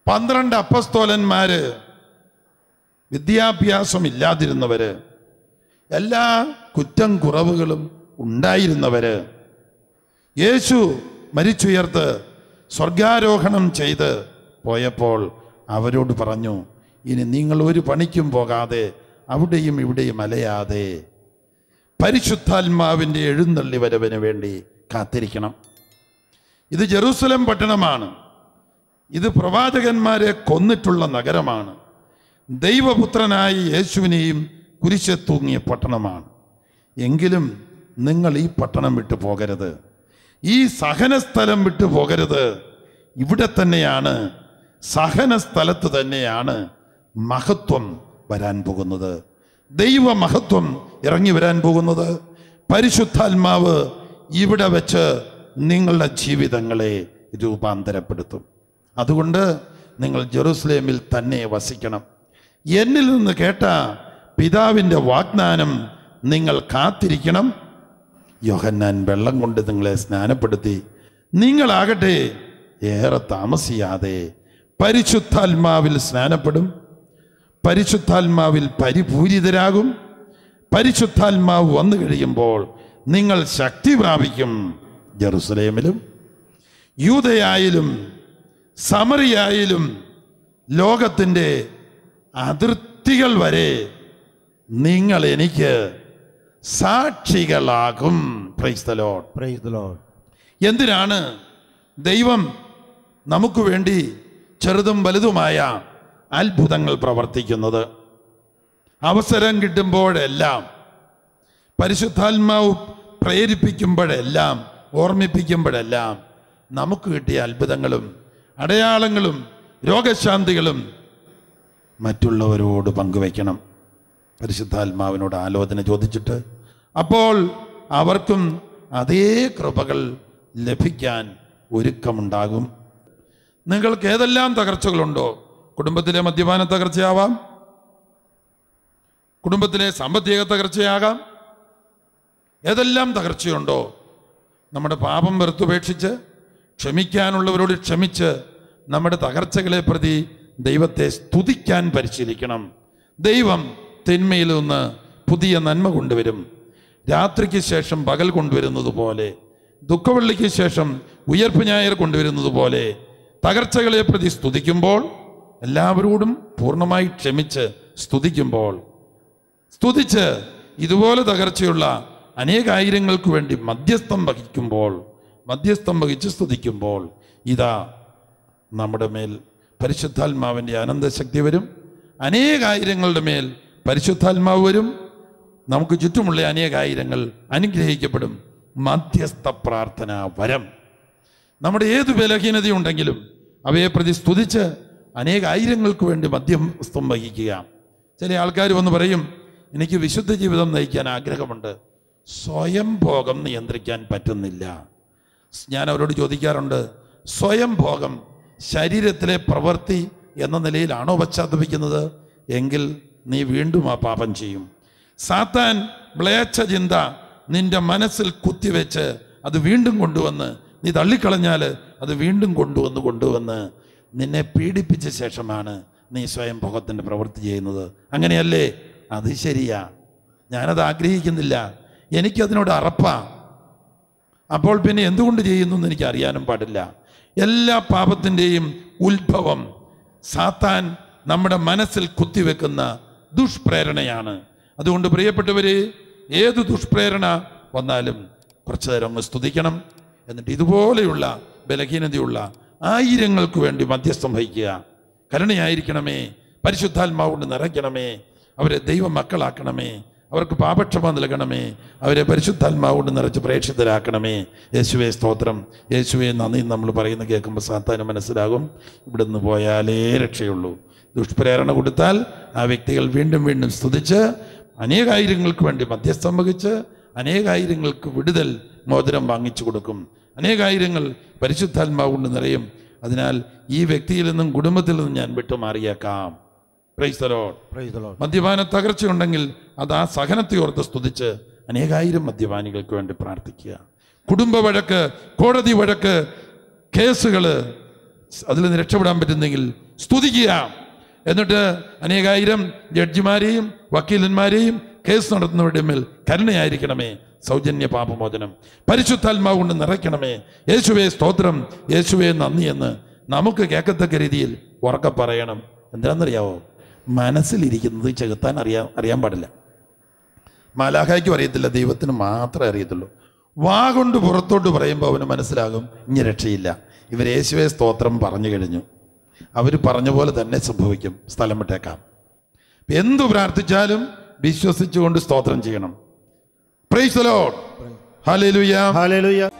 പന്ത്രണ്ട് അപ്പസ്തോലന്മാര് വിദ്യാഭ്യാസം ഇല്ലാതിരുന്നവര് എല്ലാ കുറ്റം കുറവുകളും ഉണ്ടായിരുന്നവര് യേശു മരിച്ചുയർത്ത് സ്വർഗാരോഹണം ചെയ്ത് പോയപ്പോൾ അവരോട് പറഞ്ഞു ഇനി നിങ്ങൾ ഒരു പണിക്കും പോകാതെ അവിടെയും ഇവിടെയും അലയാതെ പരിശുദ്ധാത്മാവിൻ്റെ എഴുന്നള്ളി വരവിന് വേണ്ടി കാത്തിരിക്കണം ഇത് ജെറൂസലം പട്ടണമാണ് ഇത് പ്രവാചകന്മാരെ കൊന്നിട്ടുള്ള നഗരമാണ് ദൈവപുത്രനായി യേശുവിനെയും കുരിശെ തൂങ്ങിയ പട്ടണമാണ് എങ്കിലും നിങ്ങൾ ഈ പട്ടണം വിട്ടു പോകരുത് ഈ സഹനസ്ഥലം വിട്ടു പോകരുത് ഇവിടെ തന്നെയാണ് സഹന സ്ഥലത്ത് തന്നെയാണ് മഹത്വം വരാൻ പോകുന്നത് ദൈവ മഹത്വം ഇറങ്ങി വരാൻ പോകുന്നത് പരിശുദ്ധാത്മാവ് ഇവിടെ വെച്ച് നിങ്ങളുടെ ജീവിതങ്ങളെ രൂപാന്തരപ്പെടുത്തും അതുകൊണ്ട് നിങ്ങൾ ജെറൂസലേമിൽ തന്നെ വസിക്കണം എന്നിൽ നിന്ന് കേട്ട പിതാവിൻ്റെ വാഗ്ദാനം നിങ്ങൾ കാത്തിരിക്കണം യോഹന്നാൻ വെള്ളം കൊണ്ട് നിങ്ങളെ സ്നാനപ്പെടുത്തി നിങ്ങളാകട്ടെ ഏറെ താമസിയാതെ പരിശുദ്ധാത്മാവിൽ സ്നാനപ്പെടും പരിശുദ്ധാത്മാവിൽ പരിപൂരിതരാകും പരിശുദ്ധാത്മാവ് വന്നു കഴിയുമ്പോൾ നിങ്ങൾ ശക്തി പ്രാപിക്കും ജെറുസലേമിലും യൂതയായാലും സമറിയായാലും ലോകത്തിൻ്റെ അതിർത്തികൾ വരെ നിങ്ങൾ എനിക്ക് സാക്ഷികളാകും praise the lord Praise the Lord. എന്തിനാണ് ദൈവം നമുക്ക് വേണ്ടി ചെറുതും വലുതുമായ അത്ഭുതങ്ങൾ പ്രവർത്തിക്കുന്നത് അവസരം കിട്ടുമ്പോഴെല്ലാം പരിശുദ്ധാത്മാവ് പ്രേരിപ്പിക്കുമ്പോഴെല്ലാം ഓർമ്മിപ്പിക്കുമ്പോഴെല്ലാം നമുക്ക് കിട്ടിയ അത്ഭുതങ്ങളും അടയാളങ്ങളും രോഗശാന്തികളും മറ്റുള്ളവരോട് പങ്കുവയ്ക്കണം പരിശുദ്ധാത്മാവിനോട് ആലോചന ചോദിച്ചിട്ട് അപ്പോൾ അവർക്കും അതേ കൃപകൾ ലഭിക്കാൻ ഒരുക്കമുണ്ടാകും നിങ്ങൾക്ക് ഏതെല്ലാം തകർച്ചകളുണ്ടോ കുടുംബത്തിലെ മദ്യപാന തകർച്ചയാവാം കുടുംബത്തിലെ സാമ്പത്തിക തകർച്ചയാകാം ഏതെല്ലാം തകർച്ചയുണ്ടോ നമ്മുടെ പാപം വെറുത്തുപേക്ഷിച്ച് ക്ഷമിക്കാനുള്ളവരോട് ക്ഷമിച്ച് നമ്മുടെ തകർച്ചകളെ പ്രതി ദൈവത്തെ സ്തുതിക്കാൻ പരിശീലിക്കണം ദൈവം തിന്മയിൽ നിന്ന് പുതിയ നന്മ കൊണ്ടുവരും രാത്രിക്ക് ശേഷം പകൽ കൊണ്ടുവരുന്നത് പോലെ ദുഃഖവെള്ളിക്ക് ശേഷം ഉയർപ്പ് ഞായർ കൊണ്ടുവരുന്നത് പോലെ തകർച്ചകളെ പ്രതി സ്തുതിക്കുമ്പോൾ എല്ലാവരോടും പൂർണ്ണമായി ക്ഷമിച്ച് സ്തുതിക്കുമ്പോൾ സ്തുതിച്ച് ഇതുപോലെ തകർച്ചയുള്ള അനേകായിരങ്ങൾക്ക് വേണ്ടി മധ്യസ്ഥം വഹിക്കുമ്പോൾ മധ്യസ്ഥം വഹിച്ച് സ്തുതിക്കുമ്പോൾ ഇതാ നമ്മുടെ മേൽ പരിശുദ്ധാത്മാവിൻ്റെ അനന്തശക്തി വരും അനേകായിരങ്ങളുടെ മേൽ പരിശുദ്ധാത്മാവ് വരും നമുക്ക് ചുറ്റുമുള്ള അനേകായിരങ്ങൾ അനുഗ്രഹിക്കപ്പെടും മധ്യസ്ഥ പ്രാർത്ഥന വരം നമ്മുടെ ഏത് ബലഹീനതയുണ്ടെങ്കിലും അവയെ പ്രതി സ്തുതിച്ച് അനേകായിരങ്ങൾക്ക് വേണ്ടി മധ്യസ്ഥം വഹിക്കുക ചില ആൾക്കാർ വന്ന് പറയും എനിക്ക് വിശുദ്ധ ജീവിതം നയിക്കാൻ ആഗ്രഹമുണ്ട് സ്വയം ഭോഗം നിയന്ത്രിക്കാൻ പറ്റുന്നില്ല ഞാൻ അവരോട് ചോദിക്കാറുണ്ട് സ്വയം ഭോഗം ശരീരത്തിലെ പ്രവൃത്തി എന്ന നിലയിലാണോ പശ്ചാത്തപിക്കുന്നത് എങ്കിൽ നീ വീണ്ടും ആ പാപം ചെയ്യും സാത്താൻ മ്ലേച്ഛ ചിന്ത നിന്റെ മനസ്സിൽ കുത്തിവെച്ച് അത് വീണ്ടും കൊണ്ടുവന്ന് നീ തള്ളിക്കളഞ്ഞാൽ അത് വീണ്ടും കൊണ്ടുവന്ന് കൊണ്ടുവന്ന് നിന്നെ പീഡിപ്പിച്ച ശേഷമാണ് നീ സ്വയം ഭോഗത്തിൻ്റെ പ്രവൃത്തി ചെയ്യുന്നത് അങ്ങനെയല്ലേ അത് ശരിയാ ഞാനത് ആഗ്രഹിക്കുന്നില്ല എനിക്കതിനോട് അറപ്പാ അപ്പോൾ പിന്നെ എന്തുകൊണ്ട് ചെയ്യുന്നു എന്ന് എനിക്ക് അറിയാനും പാടില്ല എല്ലാ പാപത്തിൻ്റെയും ഉത്ഭവം സാത്താൻ നമ്മുടെ മനസ്സിൽ കുത്തിവെക്കുന്ന ദുഷ്പ്രേരണയാണ് അതുകൊണ്ട് പ്രിയപ്പെട്ടവര് ഏത് ദുഷ്പ്രേരണ വന്നാലും കുറച്ചു നേരം ഒന്ന് സ്തുതിക്കണം എന്നിട്ട് ഇതുപോലെയുള്ള ബലഹീനതയുള്ള ആയിരങ്ങൾക്ക് വേണ്ടി മധ്യസ്ഥം വഹിക്കുക കരുണയായിരിക്കണമേ പരിശുദ്ധാത്മാവ് കൊണ്ട് നിറയ്ക്കണമേ അവരെ ദൈവ മക്കളാക്കണമേ അവർക്ക് പാപക്ഷമ നൽകണമേ അവരെ പരിശുദ്ധാത്മാവ് കൊണ്ട് നിറച്ച് പ്രേക്ഷിതരാക്കണമേ യേശുവെ സ്തോത്രം യേശുവെ നന്ദി നമ്മൾ പറയുന്ന കേൾക്കുമ്പോൾ സാത്താന് മനസ്സിലാകും ഇവിടുന്ന് പോയാലേ രക്ഷയുള്ളൂ ദുഷ്പ്രേരണ കൊടുത്താൽ ആ വ്യക്തികൾ വീണ്ടും വീണ്ടും സ്തുതിച്ച് അനേകായിരങ്ങൾക്ക് വേണ്ടി മധ്യസ്ഥം വഹിച്ച് അനേകായിരങ്ങൾക്ക് വിടുതൽ മോതിരം വാങ്ങിച്ചു കൊടുക്കും അനേകായിരങ്ങൾ പരിശുദ്ധാത്മാവ് കൊണ്ട് നിറയും അതിനാൽ ഈ വ്യക്തിയിൽ നിന്നും കുടുംബത്തിൽ നിന്നും ഞാൻ വിട്ടുമാറിയേക്കാം praise the Lord. Praise the Lord. മദ്യപാന തകർച്ചയുണ്ടെങ്കിൽ അത് ആ സഹനത്തെ ഓർത്ത് സ്തുതിച്ച് അനേകായിരം മദ്യപാനികൾക്ക് വേണ്ടി പ്രാർത്ഥിക്കുക കുടുംബ വഴക്ക് കോടതി വഴക്ക് കേസുകള് അതിൽ നിന്ന് രക്ഷപ്പെടാൻ പറ്റുന്നെങ്കിൽ സ്തുതിക്കുക എന്നിട്ട് അനേകായിരം ജഡ്ജിമാരെയും വക്കീലന്മാരെയും കേസ് നടത്തുന്നവരുടെ മേൽ കരുണയായിരിക്കണമേ സൗജന്യ പാപമോചനം പരിശുദ്ധാത്മാവ് കൊണ്ട് നിറയ്ക്കണമേ യേശുവേ സ്തോത്രം യേശുവേ നന്ദി എന്ന് നമുക്ക് കേൾക്കത്തക്ക രീതിയിൽ ഉറക്കെ പറയണം എന്താണെന്നറിയാവോ മനസ്സിലിരിക്കുന്നത് ചെകുത്താൻ അറിയാൻ അറിയാൻ പാടില്ല മാലാഖയ്ക്കും അറിയത്തില്ല ദൈവത്തിന് മാത്രമേ അറിയത്തുള്ളൂ വാ കൊണ്ട് പുറത്തോട്ട് പറയുമ്പോൾ അവന് മനസ്സിലാകും ഇനി രക്ഷയില്ല ഇവർ യേശുവെ സ്തോത്രം പറഞ്ഞു കഴിഞ്ഞു അവർ പറഞ്ഞ പോലെ തന്നെ സംഭവിക്കും സ്ഥലം വിട്ടേക്കാം എന്തു പ്രാർത്ഥിച്ചാലും വിശ്വസിച്ചുകൊണ്ട് സ്തോത്രം ചെയ്യണം പ്രൈസ് ഹല്ലേലൂയ ഹല്ലേലൂയ